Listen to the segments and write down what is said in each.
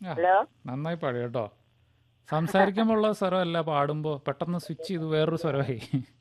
ആ, ഹലോ നന്നായി പാടി കേട്ടോ സംസാരിക്കുമ്പോൾ ഉള്ള സ്വരമല്ല പാടുമ്പോ പെട്ടെന്ന് സ്വിച്ച് ചെയ്ത് വേറൊരു സ്വരമായി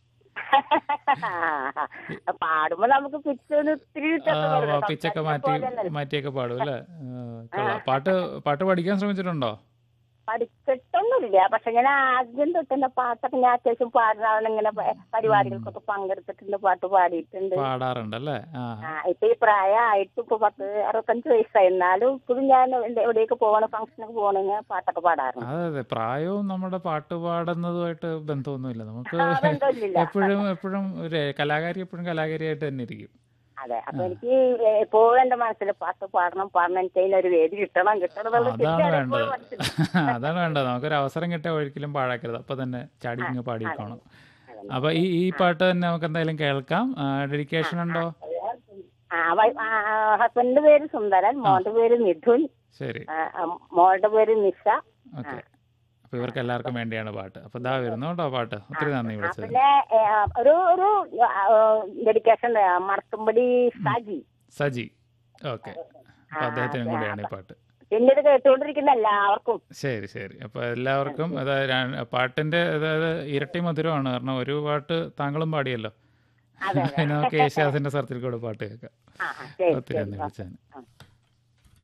പാടുമ്പോ നമുക്ക് പിച്ച് ഒന്ന് ഇത്തിരി ആ, വ്യത്യാസം വരും. പിച്ചൊക്കെ സംസാരിക്കുന്ന മാറ്റി പോലെയല്ലല്ലോ. മാറ്റിയൊക്കെ പാടും അല്ലേ ആ, കൊള്ളാം പാട്ട് പാട്ട് പഠിക്കാൻ ശ്രമിച്ചിട്ടുണ്ടോ പഠിച്ചിട്ടൊന്നുമില്ല പക്ഷെ ഞാൻ ആദ്യം തൊട്ടെന്നെ പാട്ടൊക്കെ ഞാൻ അത്യാവശ്യം പാടുന്നതാണ് ഇങ്ങനെ പ- പരിപാടികൾക്കൊക്കെ പങ്കെടുത്തിട്ടുണ്ട് പാട്ട് പാടിയിട്ടുണ്ട് പാടാറുണ്ട് അല്ലേ ആ ആ ഇപ്പൊ ഈ പ്രായമായിട്ട് ഇപ്പൊ പത്ത് അറുപത്തഞ്ച് വയസ്സായി എന്നാലും ഇപ്പോഴും ഞാൻ എവിടെ- എവിടെയൊക്കെ പോകണം ഫംഗ്ഷനൊക്കെ പോകണമെങ്കിൽ പാട്ടൊക്കെ പാടാറുണ്ട് അതെ അതെ പ്രായവും നമ്മുടെ പാട്ട് പാടുന്നതുമായിട്ട് ബന്ധമൊന്നുമില്ല നമുക്ക് ആ, ബന്ധമില്ല. എപ്പോഴും എപ്പോഴും ഒരു കലാകാരി എപ്പോഴും കലാകാരിയായിട്ട് തന്നെ ഇരിക്കും അതെ അപ്പൊ എനിക്ക് എപ്പോഴും എന്റെ മനസ്സിൽ പാട്ട് പാടണം പാടണം എനിക്ക് അതിനൊരു വേദി കിട്ടണം കിട്ടണം എന്നുള്ള അതാണ് ചിന്തയാണ് വേണ്ടത് എപ്പോഴും മനസ്സിൽ. അതാണ് വേണ്ടത് നമുക്കൊരു അവസരം കിട്ടിയ ഒരിക്കലും പാഴാക്കരുത് അപ്പൊ തന്നെ ചാടി ഇങ്ങ് പാടിയേക്കണം അപ്പൊ ഈ ഈ പാട്ട് തന്നെ നമുക്ക് എന്തായാലും കേൾക്കാം ഡെഡിക്കേഷൻ ഉണ്ടോ ആ ഹസ്ബൻഡിന്റെ പേര് സുന്ദരൻ മോന്റെ പേര് മിഥുൻ ശരി ആ, ആ, മോളുടെ പേര് നിഷ ഓക്കെ അപ്പൊ ഇവർക്ക് എല്ലാവർക്കും വേണ്ടിയാണ് പാട്ട് അപ്പൊ ഇതാ വരുന്നു കേട്ടോ പാട്ട് ഒത്തിരി നന്ദി ആ, വിളിച്ചത് പിന്നെ ഏ, ആ, ഒരു ഒരു ഡെഡിക്കേഷൻ മർത്തുംപടി സാജി സജി ഓക്കെ അപ്പൊ അദ്ദേഹത്തിനും കൂടിയാണ് ഈ പാട്ട് പിന്നെ ഇത് കേട്ടുകൊണ്ടിരിക്കുന്ന എല്ലാവർക്കും ശരി ശരി അപ്പൊ എല്ലാവർക്കും അതായത് ര- പാട്ടിന്റെ അതായത് ഇരട്ടി മധുരമാണ് കാരണം ഒരു പാട്ട് താങ്കളും പാടിയല്ലോ അതെ പിന്നെ നമുക്ക് യേശുദാസിന്റെ സർത്തിൽ കൂടെ പാട്ട് കേൾക്കാം ആ ആ, ശരി ഒത്തിരി ശരി നന്ദി വിളിച്ചതിന് ആ.